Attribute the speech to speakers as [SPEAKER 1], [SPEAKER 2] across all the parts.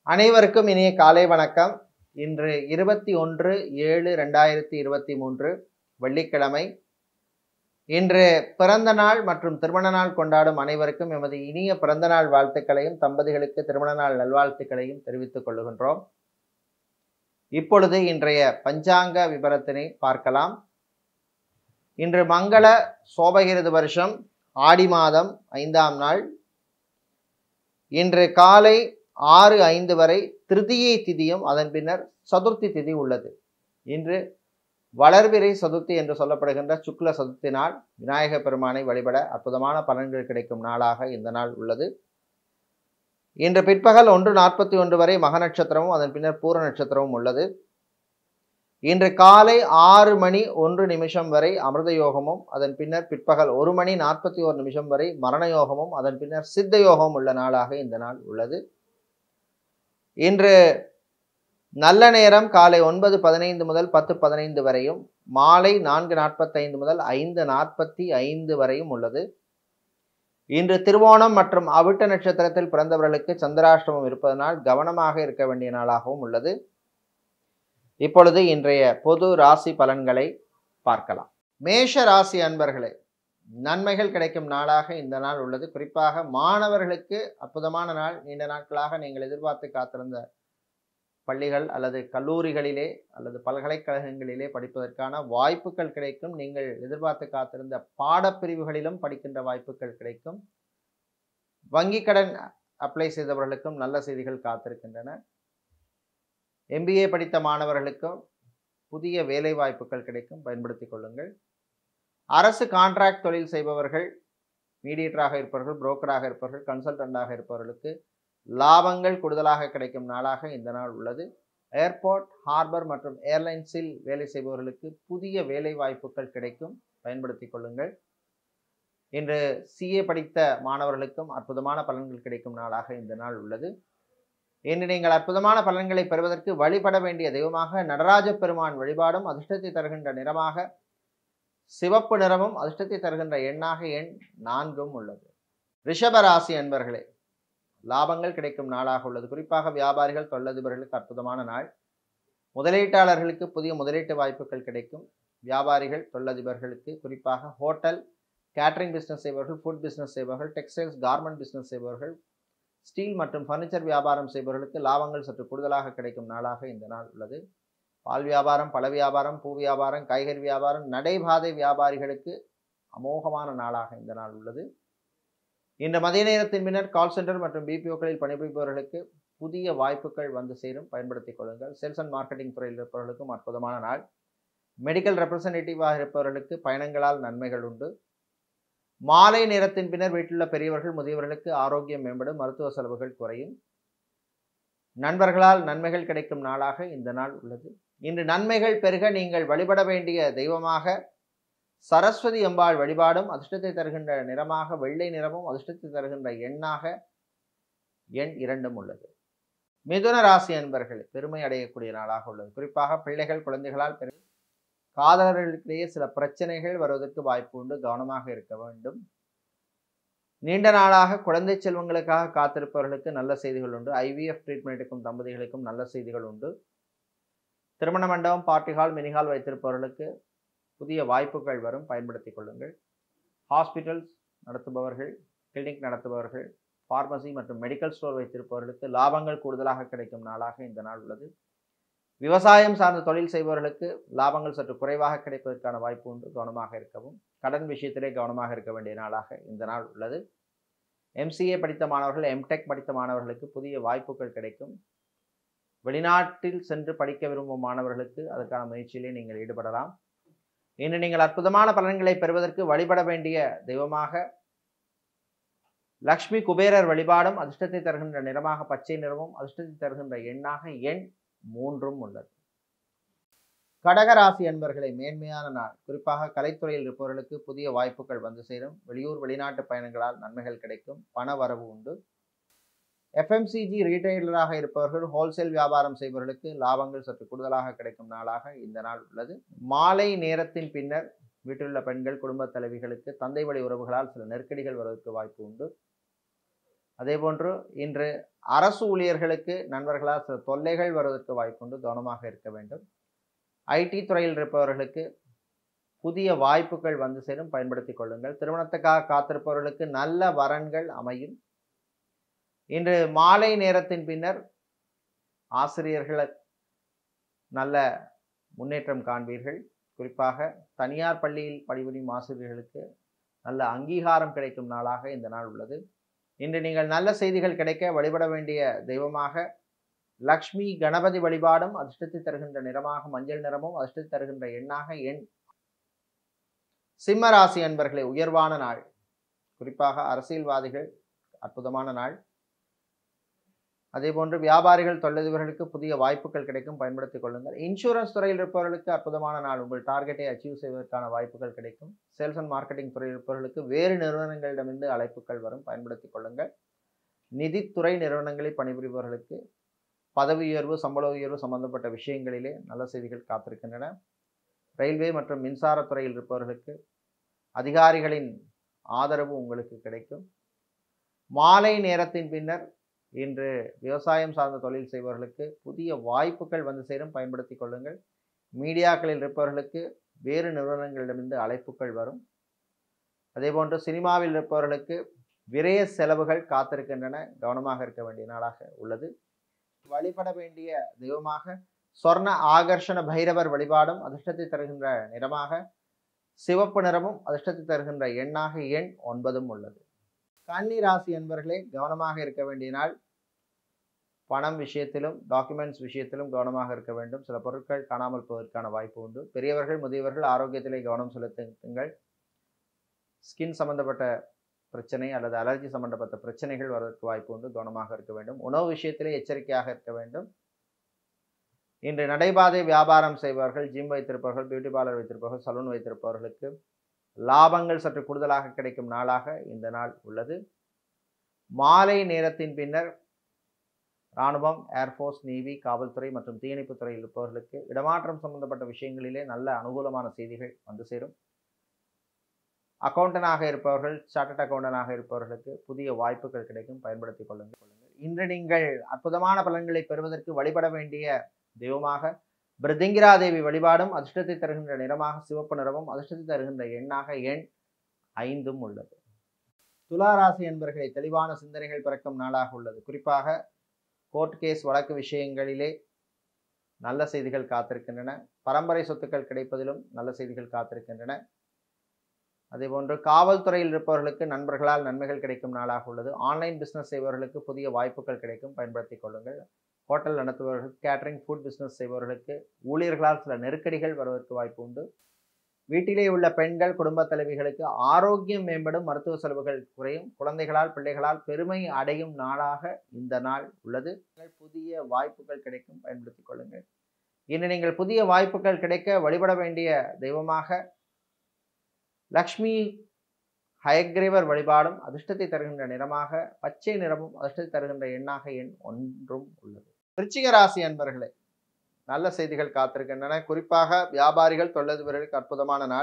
[SPEAKER 1] அனைவருக்கும் இனிய காலை வணக்கம் இன்று இருபத்தி ஒன்று ஏழு ரெண்டாயிரத்தி இருபத்தி மூன்று வெள்ளிக்கிழமை இன்று பிறந்த நாள் மற்றும் திருமண நாள் கொண்டாடும் அனைவருக்கும் எமது இனிய பிறந்த நாள் வாழ்த்துக்களையும் தம்பதிகளுக்கு திருமண நாள் நல்வாழ்த்துக்களையும் தெரிவித்துக் கொள்கின்றோம் இப்பொழுது இன்றைய பஞ்சாங்க விபரத்தினை பார்க்கலாம் இன்று மங்கள சோபகிருது வருஷம் ஆடி மாதம் ஐந்தாம் நாள் இன்று காலை ஆறு ஐந்து வரை திருதியை திதியும் அதன் பின்னர் சதுர்த்தி திதி உள்ளது இன்று வளர்பிறை சதுர்த்தி என்று சொல்லப்படுகின்ற சுக்ல சதுர்த்தி நாள் விநாயக பெருமானை வழிபட அற்புதமான பலன்கள் கிடைக்கும் நாளாக இந்த நாள் உள்ளது இன்று பிற்பகல் ஒன்று நாற்பத்தி ஒன்று வரை மக நட்சத்திரமும் அதன் பின்னர் பூர நட்சத்திரமும் உள்ளது இன்று காலை ஆறு மணி ஒன்று நிமிஷம் வரை அமிர்த யோகமும் அதன் பின்னர் பிற்பகல் ஒரு மணி நாற்பத்தி ஒரு நிமிஷம் வரை மரண யோகமும் அதன் பின்னர் சித்த யோகமும் உள்ள நாளாக இந்த நாள் உள்ளது இன்று நல்ல நேரம் காலை ஒன்பது பதினைந்து முதல் பத்து பதினைந்து வரையும் மாலை நான்கு நாற்பத்தைந்து முதல் ஐந்து நாற்பத்தி ஐந்து வரையும் உள்ளது இன்று திருவோணம் மற்றும் அவிட்ட நட்சத்திரத்தில் பிறந்தவர்களுக்கு சந்திராஷ்டமம் இருப்பதனால் கவனமாக இருக்க வேண்டிய நாளாகவும் உள்ளது இப்பொழுது இன்றைய பொது ராசி பலன்களை பார்க்கலாம் மேஷ ராசி அன்பர்களே நன்மைகள் கிடைக்கும் நாளாக இந்த நாள் உள்ளது குறிப்பாக மாணவர்களுக்கு அற்புதமான நாள் நீண்ட நாட்களாக நீங்கள் எதிர்பார்த்து காத்திருந்த பள்ளிகள் அல்லது கல்லூரிகளிலே அல்லது பல்கலைக்கழகங்களிலே படிப்பதற்கான வாய்ப்புகள் கிடைக்கும் நீங்கள் எதிர்பார்த்து காத்திருந்த பாடப்பிரிவுகளிலும் படிக்கின்ற வாய்ப்புகள் கிடைக்கும் வங்கி கடன் அப்ளை செய்தவர்களுக்கும் நல்ல செய்திகள் காத்திருக்கின்றன எம்பிஏ படித்த மாணவர்களுக்கும் புதிய வேலை வாய்ப்புகள் கிடைக்கும் பயன்படுத்திக் கொள்ளுங்கள் அரசு கான்ட்ராக்ட் தொழில் செய்பவர்கள் மீடியேட்டராக இருப்பவர்கள் புரோக்கராக இருப்பவர்கள் கன்சல்டண்டாக இருப்பவர்களுக்கு லாபங்கள் கூடுதலாக கிடைக்கும் நாளாக இந்த நாள் உள்ளது ஏர்போர்ட் ஹார்பர் மற்றும் ஏர்லைன்ஸில் வேலை செய்பவர்களுக்கு புதிய வேலை வாய்ப்புகள் கிடைக்கும் பயன்படுத்திக் கொள்ளுங்கள் இன்று சிஏ படித்த மாணவர்களுக்கும் அற்புதமான பலன்கள் கிடைக்கும் நாளாக இந்த நாள் உள்ளது இன்று நீங்கள் அற்புதமான பலன்களை பெறுவதற்கு வழிபட வேண்டிய தெய்வமாக நடராஜ பெருமான் வழிபாடும் அதிர்ஷ்டத்தை தருகின்ற நிறமாக சிவப்பு நிறமும் அதிர்ஷ்டத்தை தருகின்ற எண்ணாக எண் நான்கும் உள்ளது ரிஷபராசி அன்பர்களே லாபங்கள் கிடைக்கும் நாளாக உள்ளது குறிப்பாக வியாபாரிகள் தொழிலதிபர்களுக்கு அற்புதமான நாள் முதலீட்டாளர்களுக்கு புதிய முதலீட்டு வாய்ப்புகள் கிடைக்கும் வியாபாரிகள் தொழிலதிபர்களுக்கு குறிப்பாக ஹோட்டல் கேட்டரிங் பிஸ்னஸ் செய்பவர்கள் ஃபுட் பிஸ்னஸ் செய்பவர்கள் டெக்ஸ்டைல்ஸ் கார்மெண்ட் பிஸ்னஸ் செய்பவர்கள் ஸ்டீல் மற்றும் ஃபர்னிச்சர் வியாபாரம் செய்பவர்களுக்கு லாபங்கள் சற்று கூடுதலாக கிடைக்கும் நாளாக இந்த நாள் உள்ளது பால் வியாபாரம் பழ வியாபாரம் பூ வியாபாரம் காய்கறி வியாபாரம் நடைபாதை வியாபாரிகளுக்கு அமோகமான நாளாக இந்த நாள் உள்ளது இந்த மதிய நேரத்தின் பின்னர் கால் சென்டர் மற்றும் பிபிஓக்களில் பணிபுரிபவர்களுக்கு புதிய வாய்ப்புகள் வந்து சேரும் பயன்படுத்திக் கொள்ளுங்கள் சேல்ஸ் அண்ட் மார்க்கெட்டிங் துறையில் இருப்பவர்களுக்கும் அற்புதமான நாள் மெடிக்கல் ரெப்ரசன்டேட்டிவாக இருப்பவர்களுக்கு பயணங்களால் நன்மைகள் உண்டு மாலை நேரத்தின் பின்னர் வீட்டிலுள்ள பெரியவர்கள் முதியவர்களுக்கு ஆரோக்கியம் மேம்படும் மருத்துவ செலவுகள் குறையும் நண்பர்களால் நன்மைகள் கிடைக்கும் நாளாக இந்த நாள் உள்ளது இன்று நன்மைகள் பெருக நீங்கள் வழிபட வேண்டிய தெய்வமாக சரஸ்வதி அம்பாள் வழிபாடும் அதிர்ஷ்டத்தை தருகின்ற நிறமாக வெள்ளை நிறமும் அதிர்ஷ்டத்தை தருகின்ற எண்ணாக எண் இரண்டும் உள்ளது மிதுன ராசி அன்பர்கள் பெருமை அடையக்கூடிய நாளாக உள்ளது குறிப்பாக பிள்ளைகள் குழந்தைகளால் பெரு காதலர்களுக்கிடையே சில பிரச்சனைகள் வருவதற்கு வாய்ப்பு உண்டு கவனமாக இருக்க வேண்டும் நீண்ட நாளாக குழந்தை செல்வங்களுக்காக காத்திருப்பவர்களுக்கு நல்ல செய்திகள் உண்டு ஐவிஎஃப் ட்ரீட்மெண்ட் எடுக்கும் தம்பதிகளுக்கும் நல்ல செய்திகள் உண்டு திருமண மண்டபம் பார்ட்டி ஹால் மினிஹால் வைத்திருப்பவர்களுக்கு புதிய வாய்ப்புகள் வரும் பயன்படுத்திக் கொள்ளுங்கள் ஹாஸ்பிட்டல்ஸ் நடத்துபவர்கள் கிளினிக் நடத்துபவர்கள் ஃபார்மசி மற்றும் மெடிக்கல் ஸ்டோர் வைத்திருப்பவர்களுக்கு லாபங்கள் கூடுதலாக கிடைக்கும் நாளாக இந்த நாள் உள்ளது விவசாயம் சார்ந்த தொழில் செய்பவர்களுக்கு லாபங்கள் சற்று குறைவாக கிடைப்பதற்கான வாய்ப்பு உண்டு கவனமாக இருக்கவும் கடன் விஷயத்திலே கவனமாக இருக்க வேண்டிய நாளாக இந்த நாள் உள்ளது எம்சிஏ படித்த மாணவர்கள் எம்டெக் படித்த மாணவர்களுக்கு புதிய வாய்ப்புகள் கிடைக்கும் வெளிநாட்டில் சென்று படிக்க விரும்பும் மாணவர்களுக்கு அதற்கான முயற்சியிலே நீங்கள் ஈடுபடலாம் இன்று நீங்கள் அற்புதமான பலன்களை பெறுவதற்கு வழிபட வேண்டிய தெய்வமாக லக்ஷ்மி குபேரர் வழிபாடும் அதிர்ஷ்டத்தை தருகின்ற நிறமாக பச்சை நிறமும் அதிர்ஷ்டத்தை தருகின்ற எண்ணாக எண் மூன்றும் உள்ளது கடகராசி என்பர்களை மேன்மையான நாள் குறிப்பாக கலைத்துறையில் இருப்பவர்களுக்கு புதிய வாய்ப்புகள் வந்து சேரும் வெளியூர் வெளிநாட்டு பயணங்களால் நன்மைகள் கிடைக்கும் பண வரவு உண்டு எஃப்எம்சிஜி ரீட்டைலராக இருப்பவர்கள் ஹோல்சேல் வியாபாரம் செய்பவர்களுக்கு லாபங்கள் சற்று கூடுதலாக கிடைக்கும் நாளாக இந்த நாள் உள்ளது மாலை நேரத்தின் பின்னர் வீட்டிலுள்ள பெண்கள் குடும்ப தலைவிகளுக்கு தந்தை வழி உறவுகளால் சில நெருக்கடிகள் வருவதற்கு வாய்ப்பு உண்டு அதேபோன்று இன்று அரசு ஊழியர்களுக்கு நண்பர்களால் சில தொல்லைகள் வருவதற்கு வாய்ப்புண்டு கவனமாக இருக்க வேண்டும் ஐடி துறையில் இருப்பவர்களுக்கு புதிய வாய்ப்புகள் வந்து சேரும் பயன்படுத்திக் கொள்ளுங்கள் திருமணத்துக்காக காத்திருப்பவர்களுக்கு நல்ல வரன்கள் அமையும் இன்று மாலை நேரத்தின் பின்னர் ஆசிரியர்களை நல்ல முன்னேற்றம் காண்பீர்கள் குறிப்பாக தனியார் பள்ளியில் பணிபுரியும் ஆசிரியர்களுக்கு நல்ல அங்கீகாரம் கிடைக்கும் நாளாக இந்த நாள் உள்ளது இன்று நீங்கள் நல்ல செய்திகள் கிடைக்க வழிபட வேண்டிய தெய்வமாக லக்ஷ்மி கணபதி வழிபாடும் அதிர்ஷ்டத்தை தருகின்ற நிறமாக மஞ்சள் நிறமும் அதிர்ஷ்டத்தை தருகின்ற எண்ணாக எண் சிம்ம ராசி அன்பர்களே உயர்வான நாள் குறிப்பாக அரசியல்வாதிகள் அற்புதமான நாள் அதே போன்று வியாபாரிகள் தொழிலதிபர்களுக்கு புதிய வாய்ப்புகள் கிடைக்கும் பயன்படுத்திக் கொள்ளுங்கள் இன்சூரன்ஸ் துறையில் இருப்பவர்களுக்கு அற்புதமான நாள் உங்கள் டார்கெட்டை அச்சீவ் செய்வதற்கான வாய்ப்புகள் கிடைக்கும் சேல்ஸ் அண்ட் மார்க்கெட்டிங் துறையில் இருப்பவர்களுக்கு வேறு நிறுவனங்களிடமிருந்து அழைப்புகள் வரும் பயன்படுத்திக் கொள்ளுங்கள் நிதித்துறை நிறுவனங்களில் பணிபுரிபவர்களுக்கு பதவி உயர்வு சம்பள உயர்வு சம்பந்தப்பட்ட விஷயங்களிலே நல்ல செய்திகள் காத்திருக்கின்றன ரயில்வே மற்றும் மின்சாரத்துறையில் இருப்பவர்களுக்கு அதிகாரிகளின் ஆதரவு உங்களுக்கு கிடைக்கும் மாலை நேரத்தின் பின்னர் இன்று விவசாயம் சார்ந்த தொழில் செய்பவர்களுக்கு புதிய வாய்ப்புகள் வந்து சேரும் பயன்படுத்திக் கொள்ளுங்கள் மீடியாக்களில் இருப்பவர்களுக்கு வேறு நிறுவனங்களிடமிருந்து அழைப்புகள் வரும் அதேபோன்று சினிமாவில் இருப்பவர்களுக்கு விரய செலவுகள் காத்திருக்கின்றன கவனமாக இருக்க வேண்டிய நாளாக உள்ளது வழிபட வேண்டிய தெய்வமாக சொர்ண ஆகர்ஷண பைரவர் வழிபாடும் அதிர்ஷ்டத்தை தருகின்ற நிறமாக சிவப்பு நிறமும் அதிர்ஷ்டத்தை தருகின்ற எண்ணாக எண் ஒன்பதும் உள்ளது கன்னி ராசி என்பர்களே கவனமாக இருக்க வேண்டிய நாள் பணம் விஷயத்திலும் டாக்குமெண்ட்ஸ் விஷயத்திலும் கவனமாக இருக்க வேண்டும் சில பொருட்கள் காணாமல் போவதற்கான வாய்ப்பு உண்டு பெரியவர்கள் முதியவர்கள் ஆரோக்கியத்திலே கவனம் செலுத்துங்கள் ஸ்கின் சம்பந்தப்பட்ட பிரச்சனை அல்லது அலர்ஜி சம்பந்தப்பட்ட பிரச்சனைகள் வருவதற்கு வாய்ப்பு உண்டு கவனமாக இருக்க வேண்டும் உணவு விஷயத்திலே எச்சரிக்கையாக இருக்க வேண்டும் இன்று நடைபாதை வியாபாரம் செய்பவர்கள் ஜிம் வைத்திருப்பவர்கள் பியூட்டி பார்லர் வைத்திருப்பவர்கள் சலூன் வைத்திருப்பவர்களுக்கு லாபங்கள் சற்று கூடுதலாக கிடைக்கும் நாளாக இந்த நாள் உள்ளது மாலை நேரத்தின் பின்னர் இராணுவம் ஏர்ஃபோர்ஸ் நேவி காவல்துறை மற்றும் தீயணைப்புத் துறையில் இருப்பவர்களுக்கு இடமாற்றம் சம்பந்தப்பட்ட விஷயங்களிலே நல்ல அனுகூலமான செய்திகள் வந்து சேரும் அக்கௌண்டனாக இருப்பவர்கள் சார்ட்டட் அக்கௌண்டனாக இருப்பவர்களுக்கு புதிய வாய்ப்புகள் கிடைக்கும் பயன்படுத்திக் கொள்ளுங்கள் இன்று நீங்கள் அற்புதமான பலன்களை பெறுவதற்கு வழிபட வேண்டிய தெய்வமாக பிரதிங்கிரா தேவி வழிபாடும் அதிர்ஷ்டத்தை தருகின்ற நிறமாக சிவப்பு நிறமும் அதிர்ஷ்டத்தை தருகின்ற எண்ணாக எண் ஐந்தும் உள்ளது துளாராசி என்பர்களை தெளிவான சிந்தனைகள் பிறக்கும் நாளாக உள்ளது குறிப்பாக கோர்ட் கேஸ் வழக்கு விஷயங்களிலே நல்ல செய்திகள் காத்திருக்கின்றன பரம்பரை சொத்துக்கள் கிடைப்பதிலும் நல்ல செய்திகள் காத்திருக்கின்றன அதேபோன்று காவல்துறையில் இருப்பவர்களுக்கு நண்பர்களால் நன்மைகள் கிடைக்கும் நாளாக உள்ளது ஆன்லைன் பிஸ்னஸ் செய்பவர்களுக்கு புதிய வாய்ப்புகள் கிடைக்கும் பயன்படுத்திக் கொள்ளுங்கள் ஹோட்டல் நடத்துபவர்கள் கேட்டரிங் ஃபுட் பிஸ்னஸ் செய்பவர்களுக்கு ஊழியர்களால் சில நெருக்கடிகள் வருவதற்கு வாய்ப்பு உண்டு வீட்டிலே உள்ள பெண்கள் குடும்ப தலைவிகளுக்கு ஆரோக்கியம் மேம்படும் மருத்துவ செலவுகள் குறையும் குழந்தைகளால் பிள்ளைகளால் பெருமை அடையும் நாளாக இந்த நாள் உள்ளது புதிய வாய்ப்புகள் கிடைக்கும் பயன்படுத்திக் கொள்ளுங்கள் இன்று நீங்கள் புதிய வாய்ப்புகள் கிடைக்க வழிபட வேண்டிய தெய்வமாக லக்ஷ்மி ஹயக்ரீவர் வழிபாடும் அதிர்ஷ்டத்தை தருகின்ற நிறமாக பச்சை நிறமும் அதிர்ஷ்டத்தை தருகின்ற எண்ணாக எண் ஒன்றும் உள்ளது விருச்சிக ராசி அன்பர்களே நல்ல செய்திகள் காத்திருக்கின்றன குறிப்பாக வியாபாரிகள் தொழிலதிபர்களுக்கு அற்புதமான நாள்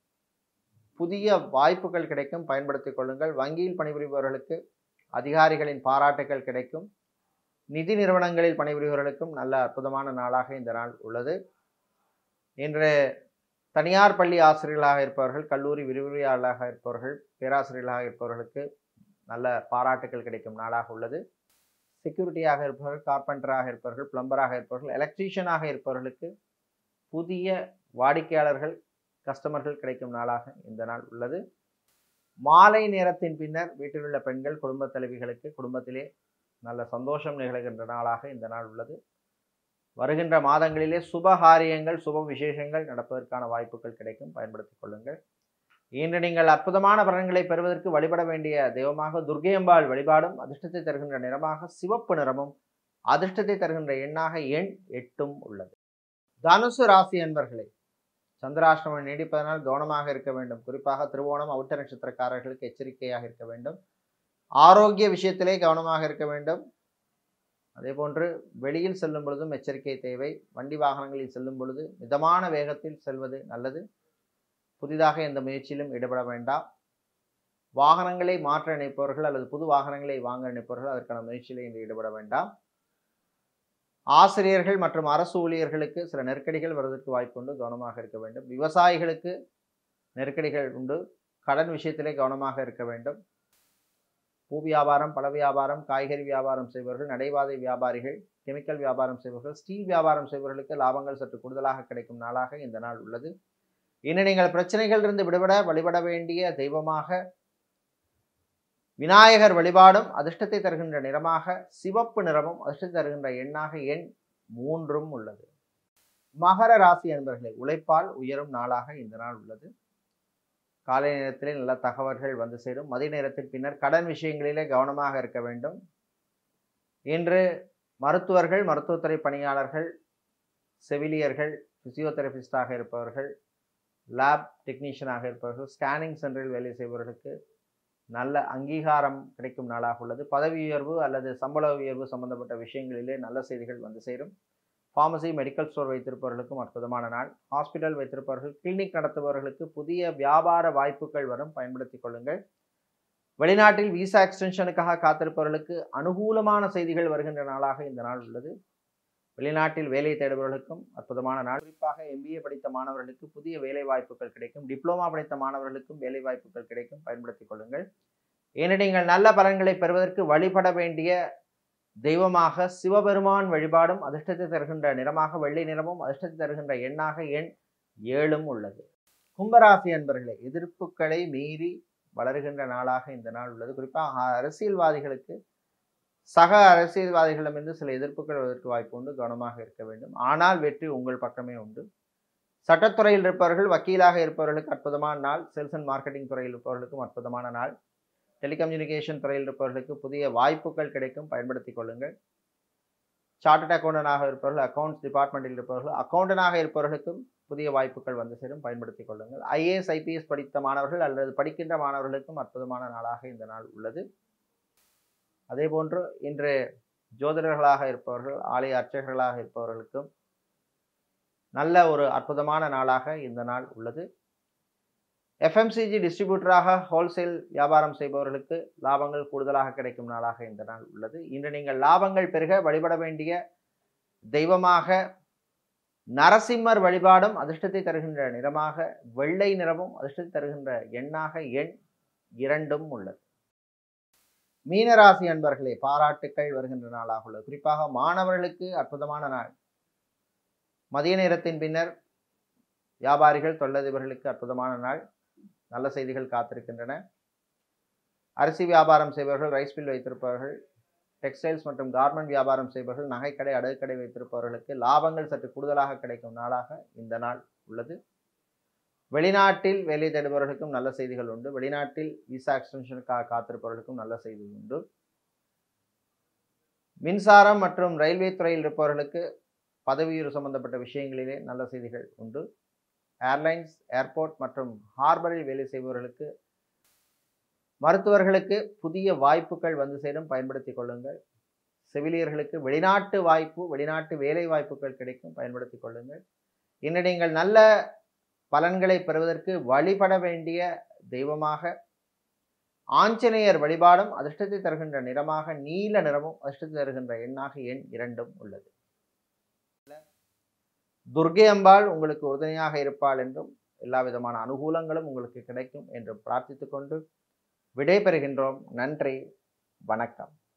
[SPEAKER 1] புதிய வாய்ப்புகள் கிடைக்கும் பயன்படுத்திக் கொள்ளுங்கள் வங்கியில் பணிபுரிபவர்களுக்கு அதிகாரிகளின் பாராட்டுகள் கிடைக்கும் நிதி நிறுவனங்களில் பணிபுரிபவர்களுக்கும் நல்ல அற்புதமான நாளாக இந்த நாள் உள்ளது இன்று தனியார் பள்ளி ஆசிரியர்களாக இருப்பவர்கள் கல்லூரி விரிவுரையாளராக இருப்பவர்கள் பேராசிரியர்களாக இருப்பவர்களுக்கு நல்ல பாராட்டுகள் கிடைக்கும் நாளாக உள்ளது செக்யூரிட்டியாக இருப்பவர்கள் கார்பெண்டராக இருப்பவர்கள் பிளம்பராக இருப்பவர்கள் எலக்ட்ரீஷியனாக இருப்பவர்களுக்கு புதிய வாடிக்கையாளர்கள் கஸ்டமர்கள் கிடைக்கும் நாளாக இந்த நாள் உள்ளது மாலை நேரத்தின் பின்னர் வீட்டில் உள்ள பெண்கள் குடும்ப தலைவிகளுக்கு குடும்பத்திலே நல்ல சந்தோஷம் நிகழ்கின்ற நாளாக இந்த நாள் உள்ளது வருகின்ற மாதங்களிலே சுபகாரியங்கள் சுப விசேஷங்கள் நடப்பதற்கான வாய்ப்புகள் கிடைக்கும் பயன்படுத்திக் கொள்ளுங்கள் இன்று நீங்கள் அற்புதமான பலன்களை பெறுவதற்கு வழிபட வேண்டிய தெய்வமாக துர்கையம்பாள் வழிபாடும் அதிர்ஷ்டத்தை தருகின்ற நிறமாக சிவப்பு நிறமும் அதிர்ஷ்டத்தை தருகின்ற எண்ணாக எண் எட்டும் உள்ளது தனுசு ராசி என்பர்களே சந்திராஷ்டமம் நீடிப்பதனால் கவனமாக இருக்க வேண்டும் குறிப்பாக திருவோணம் அவுட்ட நட்சத்திரக்காரர்களுக்கு எச்சரிக்கையாக இருக்க வேண்டும் ஆரோக்கிய விஷயத்திலே கவனமாக இருக்க வேண்டும் அதே போன்று வெளியில் செல்லும் பொழுதும் எச்சரிக்கை தேவை வண்டி வாகனங்களில் செல்லும் பொழுது மிதமான வேகத்தில் செல்வது நல்லது புதிதாக எந்த முயற்சியிலும் ஈடுபட வேண்டாம் வாகனங்களை மாற்ற நினைப்பவர்கள் அல்லது புது வாகனங்களை வாங்க நினைப்பவர்கள் அதற்கான முயற்சியில் இன்று ஈடுபட வேண்டாம் ஆசிரியர்கள் மற்றும் அரசு ஊழியர்களுக்கு சில நெருக்கடிகள் வருவதற்கு வாய்ப்பு உண்டு கவனமாக இருக்க வேண்டும் விவசாயிகளுக்கு நெருக்கடிகள் உண்டு கடன் விஷயத்திலே கவனமாக இருக்க வேண்டும் பூ வியாபாரம் பழ வியாபாரம் காய்கறி வியாபாரம் செய்பவர்கள் நடைபாதை வியாபாரிகள் கெமிக்கல் வியாபாரம் செய்பவர்கள் ஸ்டீல் வியாபாரம் செய்பவர்களுக்கு லாபங்கள் சற்று கூடுதலாக கிடைக்கும் நாளாக இந்த நாள் உள்ளது இன்னும் நீங்கள் பிரச்சனைகளிலிருந்து விடுபட வழிபட வேண்டிய தெய்வமாக விநாயகர் வழிபாடும் அதிர்ஷ்டத்தை தருகின்ற நிறமாக சிவப்பு நிறமும் அதிர்ஷ்டத்தை தருகின்ற எண்ணாக எண் மூன்றும் உள்ளது மகர ராசி என்பர்களை உழைப்பால் உயரும் நாளாக இந்த நாள் உள்ளது காலை நேரத்திலே நல்ல தகவல்கள் வந்து சேரும் மதிய நேரத்தில் பின்னர் கடன் விஷயங்களிலே கவனமாக இருக்க வேண்டும் இன்று மருத்துவர்கள் மருத்துவத்துறை பணியாளர்கள் செவிலியர்கள் பிசியோதெரபிஸ்டாக இருப்பவர்கள் லேப் டெக்னீஷியனாக இருப்பவர்கள் ஸ்கேனிங் சென்டரில் வேலை செய்பவர்களுக்கு நல்ல அங்கீகாரம் கிடைக்கும் நாளாக உள்ளது பதவி உயர்வு அல்லது சம்பள உயர்வு சம்பந்தப்பட்ட விஷயங்களிலே நல்ல செய்திகள் வந்து சேரும் ஃபார்மசி மெடிக்கல் ஸ்டோர் வைத்திருப்பவர்களுக்கும் அற்புதமான நாள் ஹாஸ்பிட்டல் வைத்திருப்பவர்கள் கிளினிக் நடத்துபவர்களுக்கு புதிய வியாபார வாய்ப்புகள் வரும் பயன்படுத்திக் கொள்ளுங்கள் வெளிநாட்டில் விசா எக்ஸ்டென்ஷனுக்காக காத்திருப்பவர்களுக்கு அனுகூலமான செய்திகள் வருகின்ற நாளாக இந்த நாள் உள்ளது வெளிநாட்டில் வேலை தேடுபவர்களுக்கும் அற்புதமான நாள் குறிப்பாக எம்பிஏ படித்த மாணவர்களுக்கு புதிய வேலை வாய்ப்புகள் கிடைக்கும் டிப்ளமா படித்த மாணவர்களுக்கும் வேலை வாய்ப்புகள் கிடைக்கும் பயன்படுத்திக் கொள்ளுங்கள் ஏனெனில் நீங்கள் நல்ல பலன்களை பெறுவதற்கு வழிபட வேண்டிய தெய்வமாக சிவபெருமான் வழிபாடும் அதிர்ஷ்டத்தை தருகின்ற நிறமாக வெள்ளை நிறமும் அதிர்ஷ்டத்தை தருகின்ற எண்ணாக எண் ஏழும் உள்ளது கும்பராசி அன்பர்களே எதிர்ப்புகளை மீறி வளருகின்ற நாளாக இந்த நாள் உள்ளது குறிப்பாக அரசியல்வாதிகளுக்கு சக அரசியல்வாதிகளிடமிருந்து சில எதிர்ப்புகள் வருவதற்கு வாய்ப்பு உண்டு கவனமாக இருக்க வேண்டும் ஆனால் வெற்றி உங்கள் பக்கமே உண்டு சட்டத்துறையில் இருப்பவர்கள் வக்கீலாக இருப்பவர்களுக்கு அற்புதமான நாள் சேல்ஸ் அண்ட் மார்க்கெட்டிங் துறையில் இருப்பவர்களுக்கும் அற்புதமான நாள் டெலிகம்யூனிகேஷன் துறையில் இருப்பவர்களுக்கு புதிய வாய்ப்புகள் கிடைக்கும் பயன்படுத்திக் கொள்ளுங்கள் சார்ட்டட் அக்கௌண்டனாக இருப்பவர்கள் அக்கௌண்ட்ஸ் டிபார்ட்மெண்ட்டில் இருப்பவர்கள் அக்கௌண்டனாக இருப்பவர்களுக்கும் புதிய வாய்ப்புகள் வந்து சேரும் பயன்படுத்திக் கொள்ளுங்கள் ஐஏஎஸ் ஐபிஎஸ் படித்த மாணவர்கள் அல்லது படிக்கின்ற மாணவர்களுக்கும் அற்புதமான நாளாக இந்த நாள் உள்ளது அதே போன்று இன்று ஜோதிடர்களாக இருப்பவர்கள் ஆலய அர்ச்சகர்களாக இருப்பவர்களுக்கும் நல்ல ஒரு அற்புதமான நாளாக இந்த நாள் உள்ளது எஃப்எம்சிஜி டிஸ்ட்ரிபியூட்டராக ஹோல்சேல் வியாபாரம் செய்பவர்களுக்கு லாபங்கள் கூடுதலாக கிடைக்கும் நாளாக இந்த நாள் உள்ளது இன்று நீங்கள் லாபங்கள் பெருக வழிபட வேண்டிய தெய்வமாக நரசிம்மர் வழிபாடும் அதிர்ஷ்டத்தை தருகின்ற நிறமாக வெள்ளை நிறமும் அதிர்ஷ்டத்தை தருகின்ற எண்ணாக எண் இரண்டும் உள்ளது மீனராசி அன்பர்களே பாராட்டுக்கள் வருகின்ற நாளாக உள்ளது குறிப்பாக மாணவர்களுக்கு அற்புதமான நாள் மதிய நேரத்தின் பின்னர் வியாபாரிகள் தொழிலதிபர்களுக்கு அற்புதமான நாள் நல்ல செய்திகள் காத்திருக்கின்றன அரிசி வியாபாரம் செய்பவர்கள் ரைஸ் மில் வைத்திருப்பவர்கள் டெக்ஸ்டைல்ஸ் மற்றும் கார்மெண்ட் வியாபாரம் செய்பவர்கள் நகைக்கடை அடகுக்கடை வைத்திருப்பவர்களுக்கு லாபங்கள் சற்று கூடுதலாக கிடைக்கும் நாளாக இந்த நாள் உள்ளது வெளிநாட்டில் வேலை தேடுபவர்களுக்கும் நல்ல செய்திகள் உண்டு வெளிநாட்டில் விசா எக்ஸ்டென்ஷனுக்காக காத்திருப்பவர்களுக்கும் நல்ல செய்தி உண்டு மின்சாரம் மற்றும் ரயில்வே துறையில் இருப்பவர்களுக்கு பதவியுறு சம்பந்தப்பட்ட விஷயங்களிலே நல்ல செய்திகள் உண்டு ஏர்லைன்ஸ் ஏர்போர்ட் மற்றும் ஹார்பரில் வேலை செய்பவர்களுக்கு மருத்துவர்களுக்கு புதிய வாய்ப்புகள் வந்து சேரும் பயன்படுத்திக் கொள்ளுங்கள் செவிலியர்களுக்கு வெளிநாட்டு வாய்ப்பு வெளிநாட்டு வேலை வாய்ப்புகள் கிடைக்கும் பயன்படுத்திக் கொள்ளுங்கள் இன்று நீங்கள் நல்ல பலன்களை பெறுவதற்கு வழிபட வேண்டிய தெய்வமாக ஆஞ்சநேயர் வழிபாடும் அதிர்ஷ்டத்தை தருகின்ற நிறமாக நீல நிறமும் அதிர்ஷ்டத்தை தருகின்ற எண்ணாக எண் இரண்டும் உள்ளது துர்கை அம்பாள் உங்களுக்கு உறுதுணையாக இருப்பாள் என்றும் எல்லா விதமான அனுகூலங்களும் உங்களுக்கு கிடைக்கும் என்று பிரார்த்தித்துக் கொண்டு விடை பெறுகின்றோம் நன்றி வணக்கம்